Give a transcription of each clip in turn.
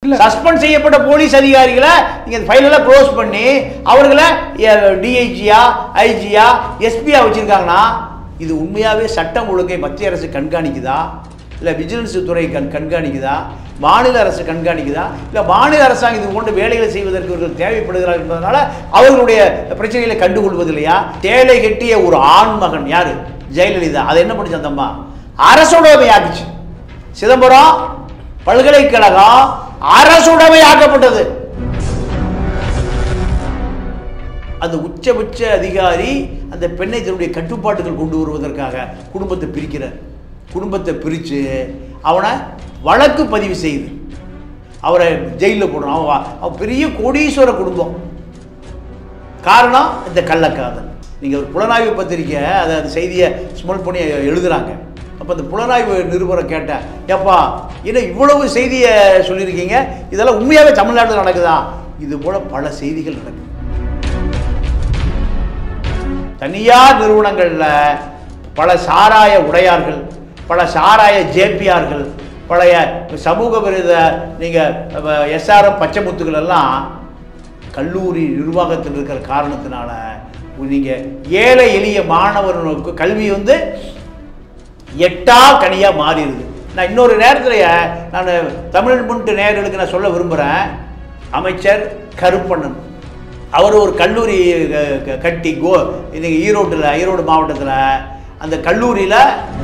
Suspend செய்யப்பட்ட police அதிகாரிகளை நீங்க ஃபைலெல்லாம் க்ளோஸ் பண்ணி அவர்களை டிஐஜியா ஐஜியா எஸ்பியா வச்சிருக்காங்கன்னா இது உண்மையாவே சட்டம் ஒழுங்கை மத்திய அரசு கண்காணிக்குதா இல்லை விஜிலன்ஸ் துறை கண் கண்காணிக்குதா மாநில அரசு கண்காணிக்குதா இல்லை மாநில அரசாங்கம் இது போன்ற வேலைகளை செய்வதற்கு இவர்கள் தேவைப்படுகிறார் என்பதனால அவர்களுடைய பிரச்சனைகளை கண்டுகொள்வதில்லையா தேலை கட்டிய ஒரு ஆண்மகன் யாரு ஜெயலலிதா அதை என்ன பண்ணிச்சு அந்த அம்மா அரசுடைமையாக்குச்சு சிதம்பரம் பல்கலைக்கழகம் அரசுடைமையாக்கப்பட்டது அந்த உச்சபட்ச அதிகாரி அந்த பெண்ணை தன்னுடைய கட்டுப்பாட்டுகள் கொண்டு வருவதற்காக குடும்பத்தை பிரிக்கிறார் குடும்பத்தை பிரித்து அவனை வழக்கு பதிவு செய்து அவரை ஜெயிலில் போடுறான் அவன் வா- அவன் பெரிய கோடீஸ்வர குடும்பம் காரணம் இந்த கள்ளக்காதல் நீங்கள் ஒரு புலனாய்வு பத்திரிக்கை அதை அந்த செய்தியை ஸ்மெல் பண்ணி எழுதுறாங்க அப்போ அந்த புலனாய்வு நிருபரை கேட்டேன் ஏப்பா என்ன இவ்வளவு செய்தியை சொல்லியிருக்கீங்க இதெல்லாம் உண்மையாகவே தமிழ்நாட்டில் நடக்குதா இது போல பல செய்திகள் நடக்குது தனியார் நிறுவனங்களில் பல சாராய உடையார்கள் பல சாராய ஜேபிஆர்கள் பழைய சமூக விரோத நீங்கள் எஸ்ஆர்எம் பச்சைமுத்துக்கள் எல்லாம் கல்லூரி நிர்வாகத்தில் இருக்கிற காரணத்தினால நீங்கள் ஏழை எளிய மாணவர்களுக்கு கல்வி வந்து எட்டா கனியாக மாறிடுது நான் இன்னொரு நேரத்தில் நான் தமிழ் முன்ட்டு நேயர்களுக்கு நான் சொல்ல விரும்புகிறேன் அமைச்சர் கருப்பண்ணன் அவர் ஒரு கல்லூரி க- க- கட்டி கோ இன்னைக்கு ஈரோட்டில் ஈரோடு மாவட்டத்தில் அந்த கல்லூரியில்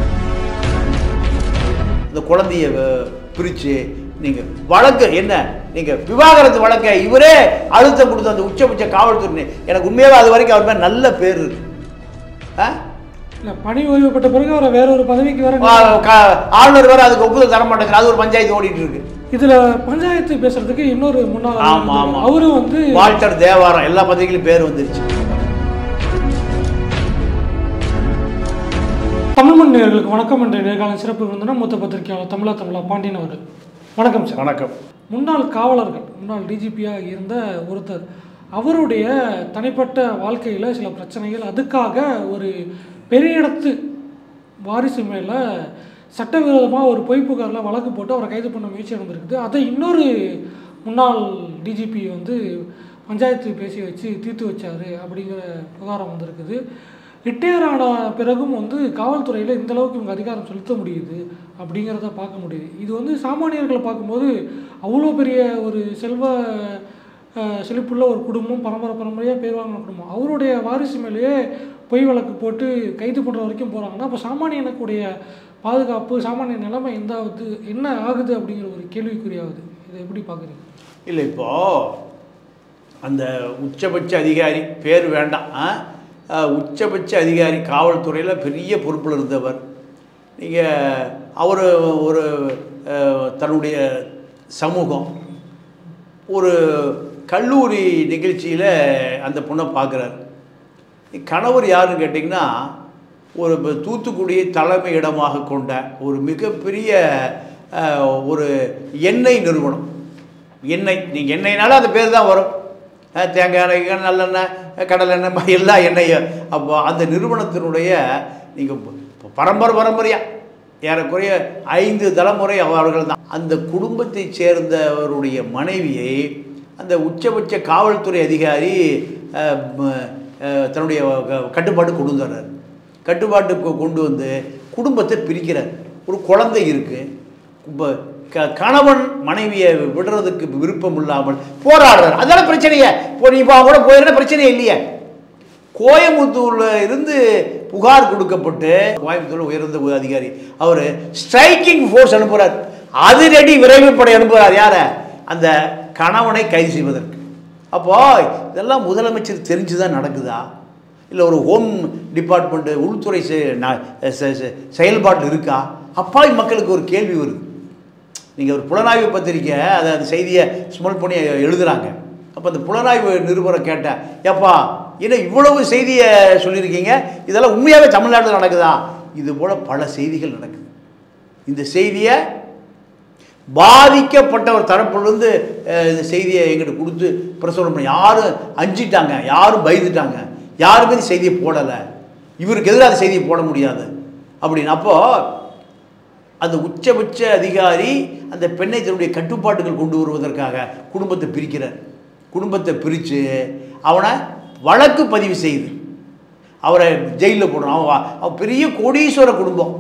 இந்த குழந்தைய பிரித்து நீங்கள் வழக்கு என்ன நீங்கள் விவாகரத்து வழக்கை இவரே அழுத்தம் கொடுத்து அந்த உச்சபட்ச காவல்துறை எனக்கு உண்மையாகவே அது வரைக்கும் அவர் மேலே நல்ல பேர் இருக்கு ஆ இல்ல பணி ஓய்வு பெற்ற பிறகு அவரை வேற ஒரு பதவிக்கு வர ஆ, க- ஆளுநர் வேற அதுக்கு ஒப்புதல் தர மாட்டேங்கிறார் அது ஒரு பஞ்சாயத்து ஓடிட்டு இருக்கு இதுல பஞ்சாயத்து பேசுறதுக்கு இன்னொரு முன்னாள் ஆமா ஆளுநர் ஆமா அவரும் வந்து வால்டர் தேவாரம் எல்லா பத்திரிகையிலும் பேர் வந்துருச்சு தமிழ்மண் நேயர்களுக்கு வணக்கம் என்ற நேர்காலம் சிறப்பு விருந்தினர் மூத்த பத்திரிகையாளர் தமிழா தமிழா பாண்டியன் அவர் வணக்கம் சார் வணக்கம் முன்னாள் காவலர்கள் முன்னாள் டிஜிபியாக இருந்த ஒருத்தர் அவருடைய தனிப்பட்ட வாழ்க்கையில் சில பிரச்சனைகள் அதுக்காக ஒரு பெரிய இடத்து வாரிசு மேலே சட்டவிரோதமாக ஒரு பொய் புகாரில் வழக்கு போட்டு அவரை கைது பண்ண முயற்சி நடந்திருக்குது அதை இன்னொரு முன்னாள் டிஜிபி வந்து பஞ்சாயத்து பேசி வச்சு தீர்த்து வச்சாரு அப்படிங்கிற புகாரம் வந்திருக்குது ரிட்டையர் ஆன பிறகும் வந்து காவல்துறையில் இந்த அளவுக்கு இவங்க அதிகாரம் செலுத்த முடியுது அப்படிங்கிறத பார்க்க முடியுது இது வந்து சாமானியர்களை பார்க்கும்போது அவ்வளோ பெரிய ஒரு செல்வ அஹ், செழிப்புள்ள ஒரு குடும்பம் பரம்பரை பரம்பரையாக பேர் வாங்கின குடும்பம் அவருடைய வாரிசு மேலேயே பொய் வழக்கு போட்டு கைது பண்ணுற வரைக்கும் போகிறாங்கன்னா அப்போ சாமானியனுக்குடைய பாதுகாப்பு சாமானிய நிலைமை எந்த ஆகுது என்ன ஆகுது அப்படிங்கிற ஒரு கேள்விக்குறியாகுது இதை எப்படி பார்க்குறீங்க இல்லை இப்போ அந்த உச்சபட்ச அதிகாரி பேர் வேண்டாம் ஆ? ஆ, உச்சபட்ச அதிகாரி காவல்துறையில் பெரிய பொறுப்பில் இருந்தவர் நீங்கள் அவர் ஒரு ஆ, தன்னுடைய சமூகம் ஒரு கல்லூரி நிகழ்ச்சியில் அந்த பொண்ணை பார்க்குறாரு கணவர் யாருன்னு கேட்டிங்கன்னா ஒரு இப்ப தூத்துக்குடியை தலைமை இடமாக கொண்ட ஒரு மிகப்பெரிய அஹ், ஒரு எண்ணெய் நிறுவனம் எண்ணெய் நீங்கள் எண்ணெய்னால அந்த பேர் தான் வரும் அஹ், தேங்காய் எண்ணெய் நல்லெண்ணெய் கடலெண்ணெய் ம- எல்லா எண்ணெயும் அப்போ அந்த நிறுவனத்தினுடைய நீங்கள் பரம்பரை பரம்பரையாக ஏறக்குறைய ஐந்து தலைமுறை அவர்கள் தான் அந்த குடும்பத்தைச் சேர்ந்தவருடைய மனைவியை அந்த உச்சபட்ச காவல்துறை அதிகாரி அஹ், ம- அஹ், தன்னுடைய க- கட்டுப்பாட்டு கொண்டு வந்துடுறார் கட்டுப்பாட்டுக்கு கொண்டு வந்து குடும்பத்தை பிரிக்கிறார் ஒரு குழந்தை இருக்குது இப்போ க கணவன் மனைவியை விடுறதுக்கு விருப்பம் இல்லாமல் போராடுறார் அதனால பிரச்சனையே இப்போ நீ இப்போ கூட போயிருந்தா பிரச்சனையே இல்லையே கோயம்புத்தூர்ல இருந்து புகார் கொடுக்கப்பட்டு கோயம்புத்தூர்ல உயர்ந்த ஒரு அதிகாரி அவர் ஸ்ட்ரைக்கிங் ஃபோர்ஸ் அனுப்புறார் அதிரடி விரைவுப்படை அனுப்புகிறார் யார அந்த கணவனை கைது செய்வதற்கு அப்போ இதெல்லாம் முதலமைச்சர் தெரிஞ்சு தான் நடக்குதா இல்லை ஒரு ஹோம் டிபார்ட்மெண்ட்டு உள்துறை செ- ந- செ- செ- செயல்பாட்டில் இருக்கா அப்பாவி மக்களுக்கு ஒரு கேள்வி வருது நீங்கள் ஒரு புலனாய்வு பத்திரிக்கை அதை அந்த செய்தியை ஸ்மெல் பண்ணி எழுதுறாங்க அப்போ அந்த புலனாய்வு நிருபரை கேட்டேன் ஏப்பா என்ன இவ்வளவு செய்தியை சொல்லியிருக்கீங்க இதெல்லாம் உண்மையாகவே தமிழ்நாட்டில் நடக்குதா இது போல் பல செய்திகள் நடக்குது இந்த செய்தியை பாதிக்கப்பட்ட ஒரு தரப்புலேருந்து அஹ், இந்த செய்தியை எங்கிட்ட கொடுத்து பிரசுரம் பண்ணி யாரும் அஞ்சிட்டாங்க யாரும் பயந்துட்டாங்க யாருமே இந்த செய்தியை போடலை இவருக்கு எதிராக அந்த செய்தியை போட முடியாது அப்படின்னு அப்போது அந்த உச்சபட்ச அதிகாரி அந்த பெண்ணை தன்னுடைய கட்டுப்பாட்டுகள் கொண்டு வருவதற்காக குடும்பத்தை பிரிக்கிறார் குடும்பத்தை பிரித்து அவனை வழக்கு பதிவு செய்து அவரை ஜெயிலில் போடணும் அவன் வா- அவன் பெரிய கோடீஸ்வர குடும்பம்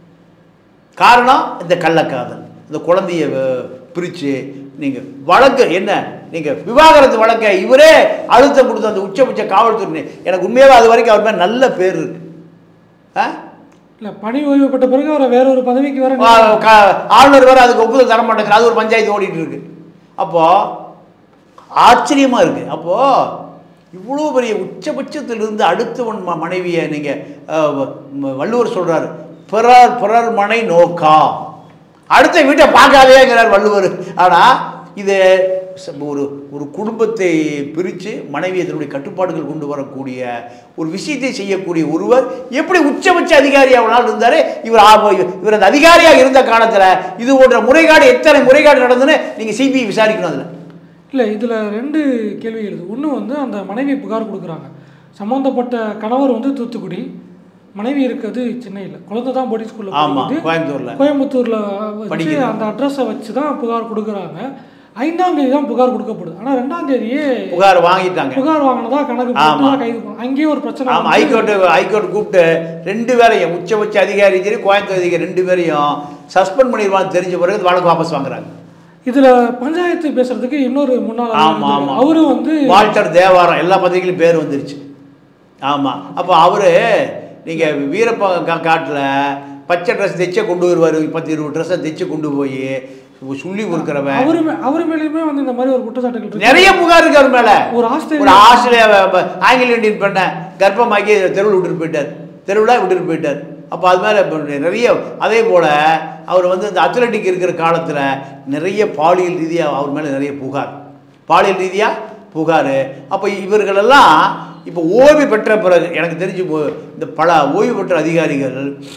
காரணம் இந்த கள்ளக்காதல் இந்த குழந்தைய பிரித்து நீங்கள் வழக்கு என்ன நீங்கள் விவாகரத்து வழக்கை இவரே அழுத்தம் கொடுத்த அந்த உச்சபட்ச காவல்துறை எனக்கு உண்மையாகவே அது வரைக்கும் அவர் மேலே நல்ல பேர் இருக்கு ஆ இல்லை பணி ஓய்வு பெற்ற பிறகு அவரை வேற ஒரு பதவிக்கு வர ஆ, க- ஆளுநர் வேறு அதுக்கு ஒப்புதல் தர மாட்டேங்குது அது ஒரு பஞ்சாயத்து ஓடிட்டு இருக்கு அப்போது ஆச்சரியமாக இருக்குது அப்போது இவ்வளோ பெரிய உச்சபட்சத்திலிருந்து அடுத்தவன் ம மனைவியை நீங்கள் வள்ளுவர் சொல்கிறார் பிறர் பிறர் மனை நோக்கா அடுத்த வீட்டை பார்க்காதேங்கிறார் வள்ளுவர் ஆனால் இது ச- ஒரு ஒரு குடும்பத்தை பிரித்து மனைவியை தன்னுடைய கட்டுப்பாடுகள் கொண்டு வரக்கூடிய ஒரு விஷயத்தை செய்யக்கூடிய ஒருவர் எப்படி உச்சபட்ச அதிகாரி அவனால் இருந்தார் இவர் ஆ- இவர் அந்த அதிகாரியாக இருந்த காலத்தில் இது போன்ற முறைகாடு எத்தனை முறைகாடு நடந்துன்னு நீங்கள் சிபிஐ விசாரிக்கணும் அதில் இல்லை இதில் ரெண்டு கேள்வி எழுது ஒன்று வந்து அந்த மனைவி புகார் கொடுக்குறாங்க சம்மந்தப்பட்ட கணவர் வந்து தூத்துக்குடி மனைவி இருக்கிறது சென்னையில் குழந்தை தான் போர்டிங் ஸ்கூலில் ஆமாம் படிக்குது கோயம்புத்தூரில் கோயம்புத்தூரில் வச்சு படிக்குது. அந்த அட்ரஸை வச்சு தான் புகார் கொடுக்குறாங்க ஐந்தாம் தேதி தான் புகார் கொடுக்கப்படுது ஆனால் ரெண்டாம் தேதியே புகார் வாங்கிட்டாங்க புகார் வாங்கினதா கணக்கு போட்டு ஆமா. தான் கைது பண்ண அங்கேயே ஒரு பிரச்சனை ஆமாம் வந்து- ஹைகோர்ட்டு ஹைகோர்ட் கூப்பிட்டு ரெண்டு பேரையும் உச்சபட்ச அதிகாரி சரி கோயம்புத்தூர் அதிகாரி ரெண்டு பேரையும் சஸ்பெண்ட் பண்ணிடுவான்னு தெரிஞ்ச பிறகு இந்த வழக்கு வாபஸ் வாங்குறாங்க இதுல பஞ்சாயத்து பேசுறதுக்கு இன்னொரு முன்னாள் ஆமா, ஆளுநர் ஆமா. அவரும் வந்து வால்டர் தேவாரம் எல்லா பத்திரிகையிலும் பேர் வந்துருச்சு ஆமாம் அப்போ அவர் நீங்கள் வீரப்ப கா- காட்டில் பச்சை ட்ரெஸ் தைச்சே கொண்டு வருவார் பத்து இருபது ட்ரெஸ்ஸை தைச்சு கொண்டு போய் சொல்லி கொடுக்குறவன் அவரு மே- அவர் மேலேயுமே வந்து இந்த மாதிரி ஒரு குற்றச்சாட்டுகள் இருக்கு நிறைய புகார் இருக்கு அவர் மேலே ஒரு ஒரு ஆஸ்திரேலியா ஆஸ்திரேலியா ப- ஆங்கில இந்தியன் பெண்ணை கர்ப்பமாக்கி தெருவில் விட்டுட்டு போயிட்டார் தெருவில் விட்டுட்டு போயிட்டார் அப்போ அது மேலே இப்ப நிறைய அதே போல் அவர் வந்து இந்த அத்லட்டிக் இருக்கிற காலத்தில் நிறைய பாலியல் ரீதியாக அவர் மேலே நிறைய புகார் பாலியல் ரீதியாக புகார் அப்போ இவர்களெல்லாம் இப்போ ஓய்வு பெற்ற பிறகு எனக்கு தெரிஞ்சு போ- இந்த பல ஓய்வு பெற்ற அதிகாரிகள்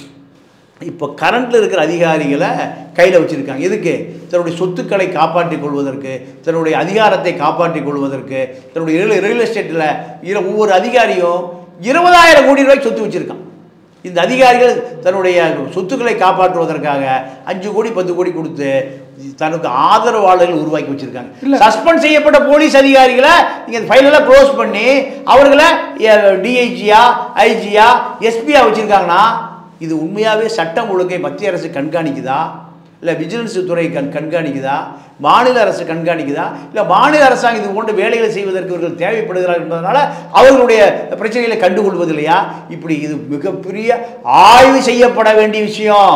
இப்போ கரண்ட்டில் இருக்கிற அதிகாரிகளை கையில் வச்சுருக்காங்க எதுக்கு தன்னுடைய சொத்துக்களை காப்பாற்றிக் கொள்வதற்கு தன்னுடைய அதிகாரத்தை காப்பாற்றிக் கொள்வதற்கு தன்னுடைய ரியல் ரியல் எஸ்டேட்டில் இர- ஒவ்வொரு அதிகாரியும் இருபதாயிரம் கோடி ரூபாய் சொத்து வச்சுருக்கான் இந்த அதிகாரிகள் தன்னுடைய சொத்துக்களை காப்பாற்றுவதற்காக அஞ்சு கோடி பத்து கோடி கொடுத்து தனக்கு ஆதரவாளர்கள் உருவாக்கி வச்சுருக்காங்க இல்ல. சஸ்பெண்ட் செய்யப்பட்ட போலீஸ் அதிகாரிகளை நீங்கள் ஃபைலெல்லாம் க்ளோஸ் பண்ணி அவர்களை டிஐஜியா ஐஜியா எஸ்பியா வச்சுருக்காங்கன்னா இது உண்மையாகவே சட்டம் ஒழுங்கை மத்திய அரசு கண்காணிக்குதா இல்லை விஜிலன்ஸ் துறை கண் கண்காணிக்குதா மாநில அரசு கண்காணிக்குதா இல்லை மாநில அரசாங்கம் இது போன்ற வேலைகளை செய்வதற்கு இவர்கள் தேவைப்படுகிறார்கள் என்பதனால அவர்களுடைய பிரச்சனைகளை கண்டுகொள்வது இல்லையா இப்படி இது மிகப்பெரிய ஆய்வு செய்யப்பட வேண்டிய விஷயம்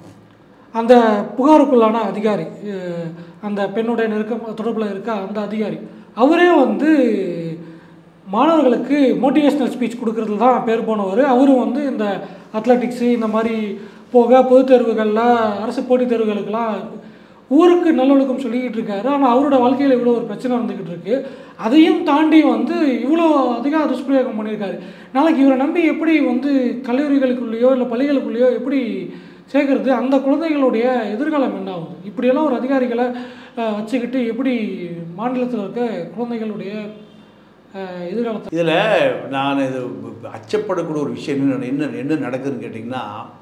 அந்த புகாருக்குள்ளான அதிகாரி அஹ், அந்த பெண்ணுடைய நெருக்கம் தொடர்பில் இருக்க அந்த அதிகாரி அவரே வந்து மாணவர்களுக்கு மோட்டிவேஷனல் ஸ்பீச் கொடுக்கறதுல தான் பேர் போனவர் அவரும் வந்து இந்த அத்லெட்டிக்ஸு இந்த மாதிரி போக பொதுத் தேர்வுகளில் அரசு போட்டித் தேர்வுகளுக்கெல்லாம் ஊருக்கு நல்லொழுக்கம் சொல்லிக்கிட்டு இருக்காரு ஆனால் அவரோட வாழ்க்கையில் இவ்வளோ ஒரு பிரச்சனை வந்துக்கிட்டு இருக்கு அதையும் தாண்டி வந்து இவ்வளோ அதிக துஷ்பிரயோகம் பண்ணியிருக்காரு நாளைக்கு இவரை நம்பி எப்படி வந்து கல்லூரிகளுக்குள்ளேயோ இல்லை பள்ளிகளுக்குள்ளேயோ எப்படி சேர்க்கறது அந்த குழந்தைகளுடைய எதிர்காலம் என்ன ஆகுது இப்படியெல்லாம் ஒரு அதிகாரிகளை அஹ், வச்சுக்கிட்டு எப்படி மாநிலத்தில் இருக்க குழந்தைகளுடைய அஹ், எதிர்காலத்தை இதில் நான் இது அச்சப்படக்கூடிய ஒரு விஷயம் என்ன என்ன என்ன நடக்குதுன்னு கேட்டிங்கன்னா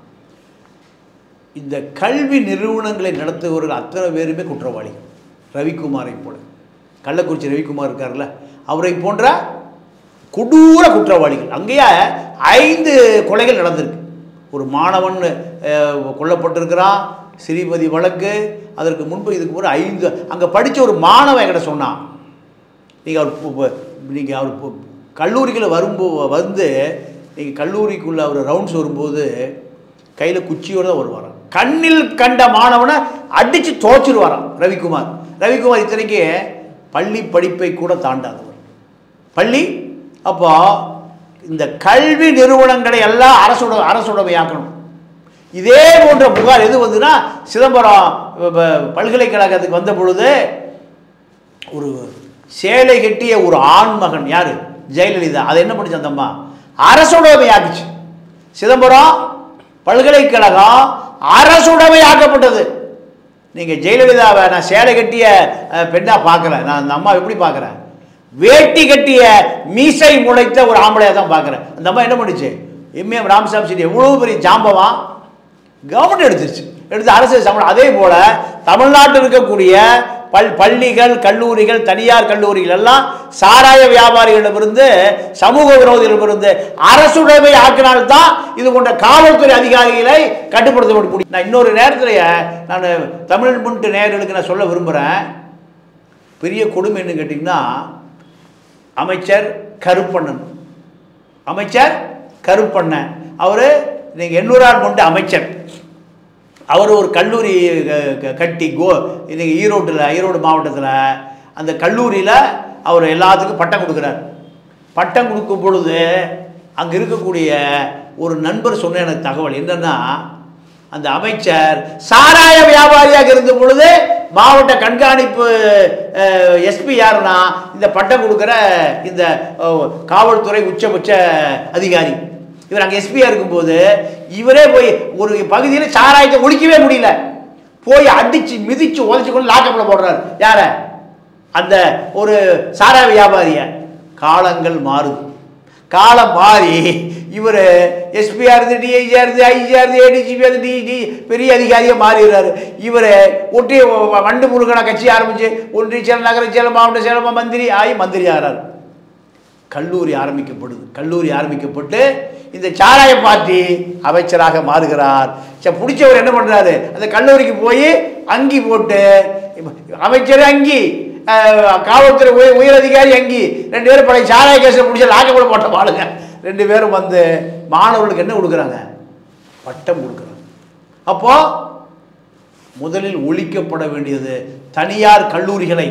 இந்த கல்வி நிறுவனங்களை நடத்துபவர்கள் அத்தனை பேருமே குற்றவாளிகள் ரவிக்குமாரை போல கள்ளக்குறிச்சி ரவிக்குமார் இருக்கார்ல அவரை போன்ற கொடூர குற்றவாளிகள் அங்கேயே ஐந்து கொலைகள் நடந்திருக்கு ஒரு மாணவன் அஹ், கொல்லப்பட்டிருக்கிறான் ஸ்ரீமதி வழக்கு அதற்கு முன்பு இதுக்கு ஒரு ஐந்து அங்கே படித்த ஒரு மாணவன் என்கிட்ட சொன்னான் நீங்கள் அவர் நீங்கள் அவர் பு- கல்லூரிக்குள்ள வரும்போ வந்து நீங்கள் கல்லூரிக்குள்ளே அவர் ரவுண்ட்ஸ் வரும்போது கையில் குச்சியோடு தான் வருவாராம் கண்ணில் கண்ட மாணவனை அடித்து தோச்சிருவாராம் ரவிக்குமார் ரவிக்குமார் இத்தனைக்கு பள்ளி படிப்பை கூட தாண்டாதவர் பள்ளி அப்போ இந்த கல்வி நிறுவனங்களை எல்லாம் அரசுட அரசுடைமையாக்கணும் இதே போன்ற புகார் எது வந்துன்னா சிதம்பரம் ப- ப- பல்கலைக்கழகத்துக்கு வந்த பொழுது ஒரு சேலை கட்டிய ஒரு ஆண்மகன் யார் ஜெயலலிதா அதை என்ன பண்ணுச்சு அந்த அம்மா அரசுடைமையாக்குச்சு சிதம்பரம் பல்கலைக்கழகம் அரசுடைமையாக்கப்பட்டது நீங்கள் ஜெயலலிதாவை நான் சேலை கட்டிய அஹ், பெண்ணா பார்க்கல நான் அந்த அம்மா எப்படி பார்க்குறேன் வேட்டி கட்டிய மீசை முளைத்த ஒரு ஆம்பளையாக தான் பார்க்குறேன் அந்த அம்மா என்ன பண்ணுச்சு எம்ஏஎம் ராமசாமி செட்டி எவ்வளோ பெரிய ஜாம்பவான் கவர்மெண்ட் எடுத்துருச்சு எடுத்து அரசு சம்பளம் அதே போல் தமிழ்நாட்டில் இருக்கக்கூடிய பல் பள்ளிகள் கல்லூரிகள் தனியார் கல்லூரிகள் எல்லாம் சாராய வியாபாரிகளிடமிருந்து சமூக விரோதிகளிடமிருந்து அரசுடைமை ஆக்கினால்தான் இது போன்ற காவல்துறை அதிகாரிகளை கட்டுப்படுத்த முடியும் நான் இன்னொரு நேரத்தில் நான் தமிழ் முன்ட்டு நேயர்களுக்கு நான் சொல்ல விரும்புகிறேன் பெரிய கொடுமை என்ன கேட்டிங்கன்னா அமைச்சர் கருப்பண்ணன் அமைச்சர் கருப்பண்ணன் அவர் நீங்கள் எண்ணூறார் கொண்டு அமைச்சர் அவர் ஒரு கல்லூரி க- க- கட்டி கோ இன்னைக்கு ஈரோட்டில் ஈரோடு மாவட்டத்தில் அந்த கல்லூரியில் அவர் எல்லாத்துக்கும் பட்டம் கொடுக்குறார் பட்டம் கொடுக்கும் பொழுது அங்கே இருக்கக்கூடிய ஒரு நண்பர் சொன்ன எனக்கு தகவல் என்னன்னா அந்த அமைச்சர் சாராய வியாபாரியாக இருந்த பொழுது மாவட்ட கண்காணிப்பு எஸ்பி யாருன்னா இந்த பட்டம் கொடுக்குற இந்த அஹ், காவல்துறை உச்சபட்ச அதிகாரி இவர் அங்கே எஸ்பியாக இருக்கும்போது இவரே போய் ஒரு பகுதியில் சாராயத்தை ஒழிக்கவே முடியல போய் அடிச்சு மிதிச்சு உதச்சு கொண்டு லாக்கப்பில் போடுறாரு யார அந்த ஒரு சாராய வியாபாரிய காலங்கள் மாறுது காலம் மாறி இவர் எஸ்பியாக இருந்து டிஐஜியாக இருந்து ஐஜியாக இருந்து ஏடிஜிபியாக இருந்து டிஜி பெரிய அதிகாரியாக மாறிடுறாரு இவர் ஒட்டி வண்டு முருகனை கட்சி ஆரம்பித்து ஒன்றிய செயல் நகர செயல் மாவட்ட செயல் மந்திரி ஆகி மந்திரி ஆகிறார் கல்லூரி ஆரம்பிக்கப்படுது கல்லூரி ஆரம்பிக்கப்பட்டு இந்த சாராய பார்ட்டி அமைச்சராக மாறுகிறார் சரி பிடிச்சவர் என்ன பண்ணுறாரு அந்த கல்லூரிக்கு போய் அங்கி போட்டு அமைச்சர் அங்கி அஹ், காவல்துறை உயர் உயர் அதிகாரி அங்கி ரெண்டு பேரும் பழைய சாராய கேஸில் பிடிச்ச லாக்கப்பட போட்ட பாடுங்க ரெண்டு பேரும் வந்து மாணவர்களுக்கு என்ன கொடுக்குறாங்க பட்டம் கொடுக்குறாங்க அப்போது முதலில் ஒழிக்கப்பட வேண்டியது தனியார் கல்லூரிகளை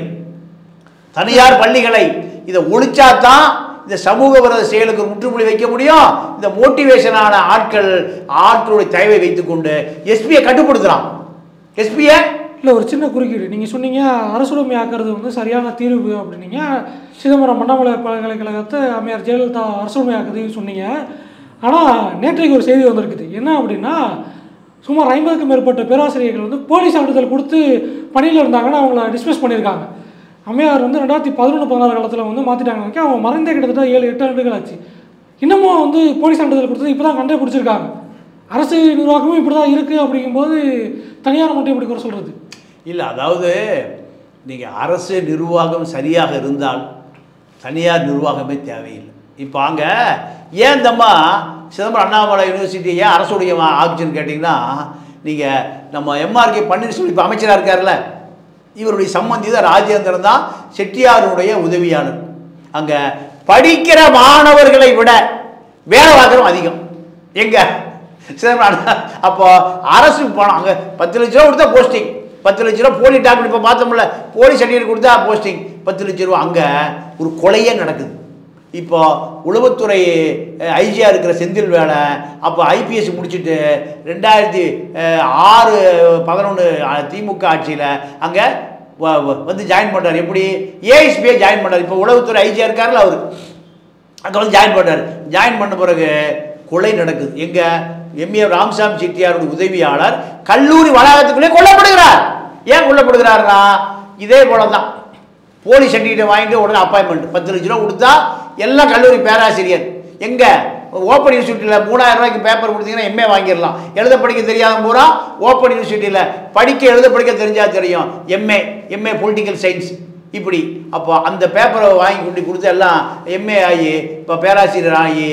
தனியார் பள்ளிகளை இதை ஒழிச்சாதான் இந்த சமூக விரோத செயலுக்கு ஒரு முற்றுப்புள்ளி வைக்க முடியும் இந்த மோட்டிவேஷனான ஆட்கள் ஆட்களுடைய தேவை வைத்துக்கொண்டு எஸ்பியை கட்டுப்படுத்துறான் எஸ்பியை இல்லை ஒரு சின்ன குறுக்கீடு நீங்கள் சொன்னீங்க அரசுடைமை ஆக்கிறது வந்து சரியான தீர்வு அப்படின்னீங்க சிதம்பரம் அண்ணாமலை பல்கலைக்கழகத்தை அம்மையார் ஜெயலலிதா அரசுடைமை ஆக்குதுன்னு சொன்னீங்க ஆனால் நேற்றைக்கு ஒரு செய்தி வந்திருக்குது என்ன அப்படின்னா சுமார் ஐம்பதுக்கும் மேற்பட்ட பேராசிரியர்கள் வந்து போலி சான்றிதழ் கொடுத்து பணியில் இருந்தாங்கன்னா அவங்கள டிஸ்மிஸ் பண்ணியிருக்காங்க அம்மையார் வந்து ரெண்டாயிரத்தி பதினொன்று பதினாறு காலத்தில் வந்து மாற்றிட்டாங்க அவங்க மறைந்தே கிட்டத்தட்ட ஏழு எட்டு ஆண்டுகள் ஆச்சு இன்னமும் வந்து போலி சான்றிதழ் கொடுத்தது இப்போ தான் கண்டே பிடிச்சிருக்காங்க அரசு நிர்வாகமும் இப்படி தான் இருக்குது அப்படிங்கும்போது தனியார் மட்டும் இப்படி குறை சொல்கிறது இல்லை அதாவது நீங்கள் அரசு நிர்வாகம் சரியாக இருந்தால் தனியார் நிர்வாகமே தேவையில்லை இப்போ அங்கே ஏன் தம்மா சிதம்பரம் அண்ணாமலை யூனிவர்சிட்டி ஏன் அரசுடைய ஆக்சின்னு கேட்டிங்கன்னா நீங்கள் நம்ம எம்ஆர்கே பன்னீர்செல்வம் இப்போ அமைச்சராக இருக்கார்ல இவருடைய சம்பந்தி தான் ராஜேந்திரன் தான் செட்டியாருடைய உதவியாளர் அங்கே படிக்கிற மாணவர்களை விட வேலை பார்க்குறோம் அதிகம் எங்க சிதம்பரம் அண்ணா- அப்போ அரசு பணம் அங்கே பத்து லட்ச ரூபா கொடுத்தா போஸ்டிங் பத்து லட்ச ரூபா போலி டாக்குமெண்ட் இப்போ பார்த்தோம்ல போலி சர்டிஃபிகேட் கொடுத்தா போஸ்டிங் பத்து லட்ச ரூபா அங்கே ஒரு கொலையே நடக்குது இப்போ உளவுத்துறை ஐஜியாக இருக்கிற செந்தில் வேலை அப்போ ஐபிஎஸ் முடிச்சுட்டு ரெண்டாயிரத்தி அஹ், ஆறு பதினொன்று திமுக ஆட்சியில் அங்கே வந்து ஜாயின் பண்ணுறாரு எப்படி ஏஎஸ்பியை ஜாயின் பண்ணார் இப்போ உளவுத்துறை ஐஜியாக இருக்கார்ல அவர் அங்கே வந்து ஜாயின் பண்ணார் ஜாயின் பண்ண பிறகு கொலை நடக்குது எங்க எம்ஏ ராம்சாமி செட்டியாருடைய உதவியாளர் கல்லூரி வளாகத்துக்குள்ளே கொல்லப்படுகிறார் ஏன் கொல்லப்படுகிறார்னா இதே போல தான் போலீஸ் சர்டிஃபிகேட் வாங்கிட்டு உடனே அப்பாயின்மெண்ட் பத்து லட்ச ரூபா கொடுத்தா எல்லாம் கல்லூரி பேராசிரியர் எங்க ஓப்பன் யூனிவர்சிட்டியில் மூணாயிரம் ரூபாய்க்கு பேப்பர் கொடுத்தீங்கன்னா எம்ஏ வாங்கிடலாம் எழுத படிக்க தெரியாத பூரா ஓப்பன் யூனிவர்சிட்டியில் படிக்க எழுத படிக்க தெரிஞ்சா தெரியும் எம்ஏ எம்ஏ பொலிட்டிக்கல் சயின்ஸ் இப்படி அப்போ அந்த பேப்பரை வாங்கி கொண்டு கொடுத்து எல்லாம் எம்ஏ ஆகி இப்போ பேராசிரியர் ஆகி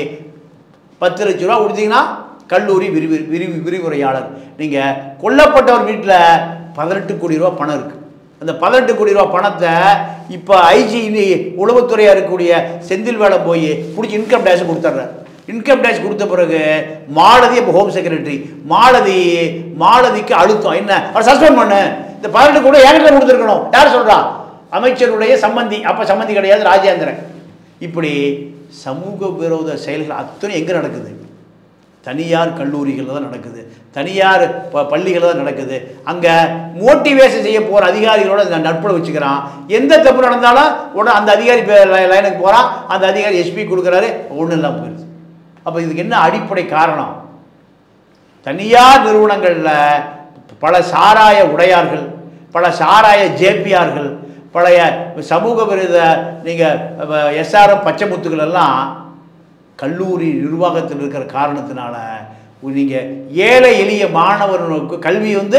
பத்து லட்ச ரூபா கொடுத்தீங்கன்னா கல்லூரி விரிவு விரிவு விரிவுரையாளர் நீங்கள் கொல்லப்பட்டவர் வீட்டில் பதினெட்டு கோடி ரூபா பணம் இருக்குது அந்த பதினெட்டு கோடி ரூபா பணத்தை இப்போ ஐஜி உளவுத்துறையாக இருக்கக்கூடிய செந்தில் வேலை போய் பிடிச்சி இன்கம் டேக்ஸ் கொடுத்துட்றாரு இன்கம் டேக்ஸ் கொடுத்த பிறகு மாலதி இப்போ ஹோம் செக்ரட்டரி மாலதி மாலதிக்கு அழுத்தம் என்ன அவர் சஸ்பெண்ட் பண்ணு இந்த பதினெட்டு கோடி என்கிட்ட கொடுத்துருக்கணும் யார் சொல்கிறா அமைச்சருடைய சம்மந்தி அப்போ சம்மந்தி கிடையாது ராஜேந்திரன் இப்படி சமூக விரோத செயல்கள் அத்தனை எங்கே நடக்குது தனியார் கல்லூரிகளில் தான் நடக்குது தனியார் ப பள்ளிகளில் தான் நடக்குது அங்கே மோட்டிவேஷன் செய்ய போகிற அதிகாரிகளோட நான் நட்புல வச்சுக்கிறான் எந்த தப்பு நடந்தாலும் உடனே அந்த அதிகாரி பே- லை- லைனுக்கு போகிறான் அந்த அதிகாரி எஸ்பி கொடுக்குறாரு ஒன்றும் இல்லாமல் போயிடுது அப்போ இதுக்கு என்ன அடிப்படை காரணம் தனியார் நிறுவனங்களில் பல சாராய உடையார்கள் பல சாராய ஜேபிஆர்கள் பழைய சமூக விரோத நீங்கள் எஸ்ஆர்எம் பச்சைமுத்துக்கள் எல்லாம் கல்லூரி நிர்வாகத்தில் இருக்கிற காரணத்தினால நீங்கள் ஏழை எளிய மாணவர்களுக்கு கல்வி வந்து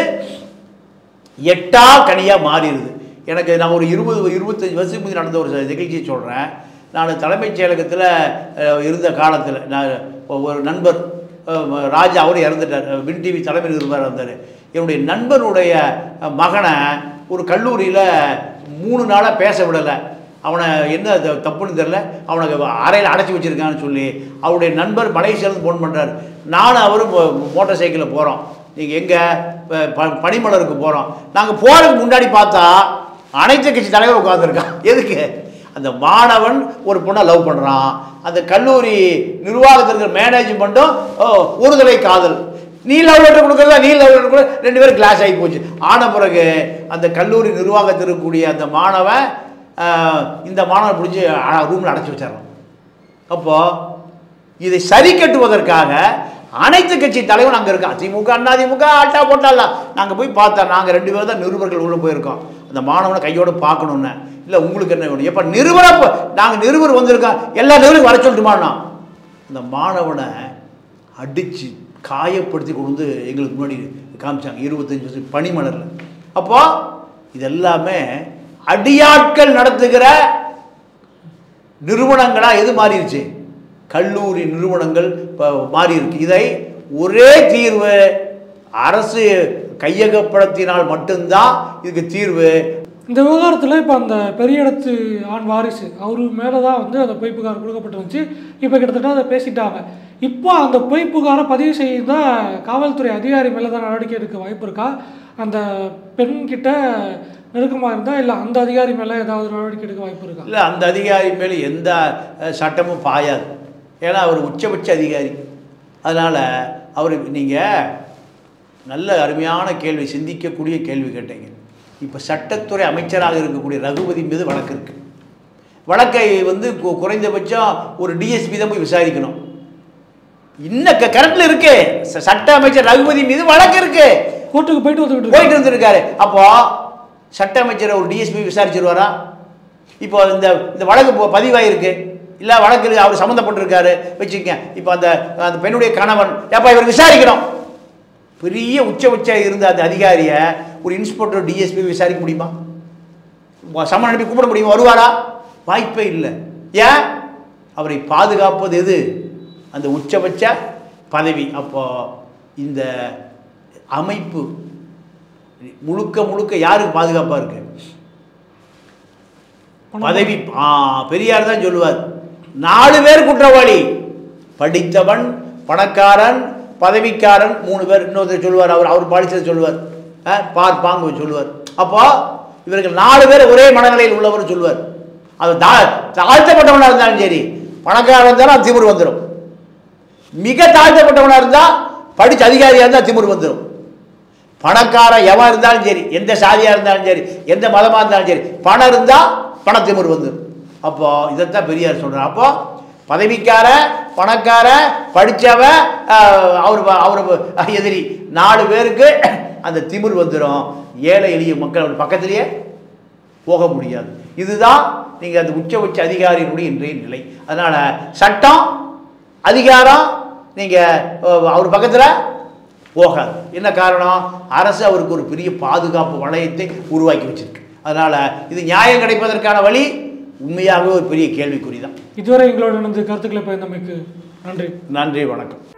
எட்டா கனியாக மாறிடுது எனக்கு நான் ஒரு இருபது இருபத்தஞ்சி வருஷத்துக்கு முந்தி நடந்த ஒரு நிகழ்ச்சியை சொல்கிறேன் நான் தலைமைச் செயலகத்தில் அஹ், இருந்த காலத்தில் நான் ஒரு நண்பர் அஹ், ராஜா அவர் இறந்துட்டார் வின் டிவி தலைமை நிருபராக இருந்தார் என்னுடைய நண்பனுடைய அஹ், மகனை ஒரு கல்லூரியில் மூணு நாளாக பேச விடலை அவனை என்ன த- தப்புன்னு தெரில அவனை அறையில் அடைச்சி வச்சுருக்கான்னு சொல்லி அவருடைய நண்பர் மலேசியாவிலேருந்து ஃபோன் பண்ணுறார் நானும் அவரும் மோ- மோட்டார் சைக்கிளில் போகிறோம் நீங்கள் எங்கே பனிமலருக்கு போகிறோம் நாங்கள் போகிறதுக்கு முன்னாடி பார்த்தா அனைத்து கட்சி தலைவர் உட்காந்துருக்கான் எதுக்கு அந்த மாணவன் ஒரு பொண்ணை லவ் பண்ணுறான் அந்த கல்லூரி நிர்வாகத்தில் இருக்கிற மேனேஜ்மெண்ட்டும் ஓ, ஒருதலை காதல் நீ லவ் லெட்டர் கொடுக்குறதா நீ லவ் லெட்டர் கூட ரெண்டு பேரும் கிளாஸ் ஆகி போச்சு ஆன பிறகு அந்த கல்லூரி நிர்வாகத்தில் இருக்கக்கூடிய அந்த மாணவன் ஆஹ், இந்த மாணவன் பிடிச்சி ரூமில் அடைச்சி வச்சிடறான் அப்போது இதை சரி கட்டுவதற்காக அனைத்து கட்சி தலைவன் அங்கே இருக்கான் திமுக அண்ணா திமுக ஆட்டா போட்டாலாம் நாங்கள் போய் பார்த்தோம் நாங்கள் ரெண்டு பேரும் தான் நிருபர்கள் உள்ளே போயிருக்கோம் அந்த மாணவனை கையோடு பார்க்கணுன்னு இல்லை உங்களுக்கு என்ன வேணும் எப்போ நிருபரை நாங்கள் நிருபர் வந்திருக்கோம் எல்லா நிருபரும் வர சொல்லட்டுமாண்ணா அந்த மாணவனை அடித்து காயப்படுத்தி கொண்டு வந்து எங்களுக்கு முன்னாடி காமிச்சாங்க இருபத்தஞ்சி வருஷம் பனிமலரில் அப்போ இதெல்லாமே அடியாட்கள் நடத்துகிற நிறுவனங்களாக எது மாறிடுச்சு கல்லூரி நிறுவனங்கள் இப்போ மாறி இருக்கு இதை ஒரே தீர்வு அரசு கையகப்படுத்தினால் மட்டும்தான் இதுக்கு தீர்வு இந்த விவகாரத்தில் இப்போ அந்த பெரிய இடத்து ஆண் வாரிசு அவரு மேலே தான் வந்து அந்த பொய் புகார் கொடுக்கப்பட்டிருந்துச்சு இப்போ கிட்டத்தட்ட அதை பேசிட்டாங்க இப்போ அந்த பொய் புகாரை பதிவு செய்த காவல்துறை அதிகாரி மேலே தான் நடவடிக்கை எடுக்க வாய்ப்பு இருக்கா அந்த பெண்கிட்ட நெருக்கமாக இருந்தால் இல்லை அந்த அதிகாரி மேலே ஏதாவது நடவடிக்கை எடுக்க வாய்ப்பு இருக்கா இல்லை அந்த அதிகாரி மேலே எந்த அஹ், சட்டமும் பாயாது ஏன்னா அவர் உச்சபட்ச அதிகாரி அதனால் அவர் நீங்கள் நல்ல அருமையான கேள்வி சிந்திக்கக்கூடிய கேள்வி கேட்டீங்க இப்போ சட்டத்துறை அமைச்சராக இருக்கக்கூடிய ரகுபதி மீது வழக்கு இருக்குது வழக்கை வந்து கு- குறைந்தபட்சம் ஒரு டிஎஸ்பி தான் போய் விசாரிக்கணும் இன்னும் கரண்ட்ல இருக்கு ச- சட்ட அமைச்சர் ரகுபதி மீது வழக்கு இருக்கு கோர்ட்டுக்கு போயிட்டு வந்துக்கிட்டு இருக்கு. போயிட்டு இருந்திருக்காரு அப்போ சட்ட அமைச்சர் ஒரு டிஎஸ்பி விசாரிச்சிருவாரா இப்போ இந்த இந்த வழக்கு இப்போ பதிவாயிருக்கு இல்லை வழக்கு அவர் சம்மந்தப்பட்டிருக்காரு வச்சுக்கங்க இப்போ அந்த அந்த பெண்ணுடைய கணவன் ஏப்பா இவர் விசாரிக்கணும் பெரிய உச்ச உச்ச இருந்த அந்த அதிகாரியை ஒரு இன்ஸ்பெக்டர் டிஎஸ்பி விசாரிக்க முடியுமா வ- சம்மன் அனுப்பி கூப்பிட முடியுமா வருவாரா வாய்ப்பே இல்லை ஏன் அவரை பாதுகாப்பது எது அந்த உச்சபட்ச பதவி அப்போ இந்த அமைப்பு முழுக்க முழுக்க யாருக்கு பாதுகாப்பாக இருக்கு பணம் பதவி ஆ பெரியார் தான் சொல்லுவார் நாலு பேர் குற்றவாளி படித்தவன் பணக்காரன் பதவிக்காரன் மூணு பேர் இன்னொருத்தர் சொல்லுவார் அவர் அவர் படித்ததை சொல்லுவார் ஆ, பார் பாங்கு சொல்லுவார் அப்போ இவர்கள் நாலு பேர் ஒரே மனநிலையில் உள்ளவர் சொல்லுவார் அது தா தாழ்த்தப்பட்டவனாக இருந்தாலும் சரி பணக்காரன் இருந்தாலும் அது திமிர் வந்துடும் மிக தாழ்த்தப்பட்டவனாக இருந்தால் படித்த அதிகாரியாக இருந்தால் திமிர் வந்துடும் பணக்காரன் எவன் இருந்தாலும் சரி எந்த சாதியாக இருந்தாலும் சரி எந்த மதமாக இருந்தாலும் சரி பணம் இருந்தால் பணத்திமிர் வந்துடும் அப்போ இதைத்தான் பெரியார் சொல்கிறார் அப்போ பதவிக்கார பணக்கார படித்தவன் அவர் அவர் எதிரி நாலு பேருக்கு அந்த திமிர் வந்துடும் ஏழை எளிய மக்கள் அவர் பக்கத்திலேயே போக முடியாது இதுதான் நீங்கள் அந்த உச்ச உச்ச அதிகாரியினுடைய இன்றைய நிலை அதனால் சட்டம் அதிகாரம் நீங்கள் அவர் பக்கத்தில் போகாது என்ன காரணம் அரசு அவருக்கு ஒரு பெரிய பாதுகாப்பு வளையத்தை உருவாக்கி வச்சிருக்கு அதனால் இது நியாயம் கிடைப்பதற்கான வழி உண்மையாகவே ஒரு பெரிய கேள்விக்குறி தான் இதுவரை எங்களோட இணைந்து கருத்துக்களை பயந்தமைக்கு நன்றி நன்றி வணக்கம்